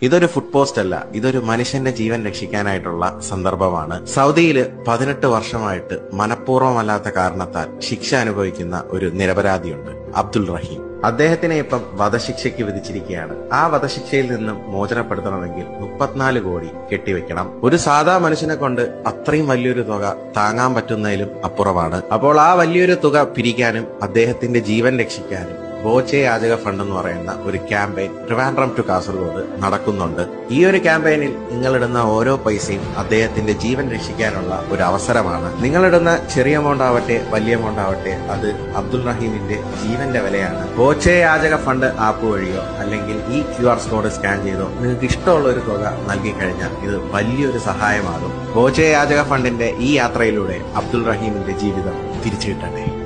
ഇതൊരു food post അല്ല ഇതൊരു മനുഷ്യന്റെ ജീവൻ രക്ഷിക്കാനായിട്ടുള്ള സന്ദർഭമാണ് സൗദിയിൽ പതിനെട്ട് വർഷമായിട്ട് മനഃപൂർവ്വമല്ലാത്ത കാരണത്താൽ ശിക്ഷ അനുഭവിക്കുന്ന ഒരു നിരപരാധിയുണ്ട് അബ്ദുൾ റഹീം അദ്ദേഹത്തിനെ ഇപ്പം വധശിക്ഷയ്ക്ക് വിധിച്ചിരിക്കുകയാണ് ആ വധശിക്ഷയിൽ നിന്നും മോചനപ്പെടുത്തണമെങ്കിൽ മുപ്പത്തിനാല് കോടി കെട്ടിവെക്കണം ഒരു സാധാ മനുഷ്യനെ കൊണ്ട് അത്രയും വലിയൊരു തുക താങ്ങാൻ പറ്റുന്നതിലും അപ്പുറമാണ് അപ്പോൾ ആ വലിയൊരു തുക പിരിക്കാനും അദ്ദേഹത്തിന്റെ ജീവൻ രക്ഷിക്കാനും ബോച്ചെ യാചക ഫണ്ട് എന്ന് പറയുന്ന ഒരു ക്യാമ്പയിൻ ട്രിവാൻഡ്രം ടു കാസർഗോഡ് നടക്കുന്നുണ്ട് ഈ ഒരു ക്യാമ്പയിനിൽ നിങ്ങളിടുന്ന ഓരോ പൈസയും അദ്ദേഹത്തിന്റെ ജീവൻ രക്ഷിക്കാനുള്ള ഒരു അവസരമാണ് നിങ്ങളിടുന്ന ചെറിയ എമൗണ്ട് ആവട്ടെ വലിയ എമൗണ്ട് ആവട്ടെ അത് അബ്ദുൾ റഹീമിന്റെ ജീവന്റെ വിലയാണ് ബോച്ചെ യാചക ഫണ്ട് ആപ്പ് വഴിയോ അല്ലെങ്കിൽ ഈ ക്യു ആർ കോഡ് സ്കാൻ ചെയ്തോ നിങ്ങൾക്ക് ഇഷ്ടമുള്ള ഒരു തുക നൽകി കഴിഞ്ഞാൽ ഇത് വലിയൊരു സഹായമാകും ബോച്ചെ യാചക ഫണ്ടിന്റെ ഈ യാത്രയിലൂടെ അബ്ദുൾ റഹീമിന്റെ ജീവിതം തിരിച്ചു കിട്ടട്ടെ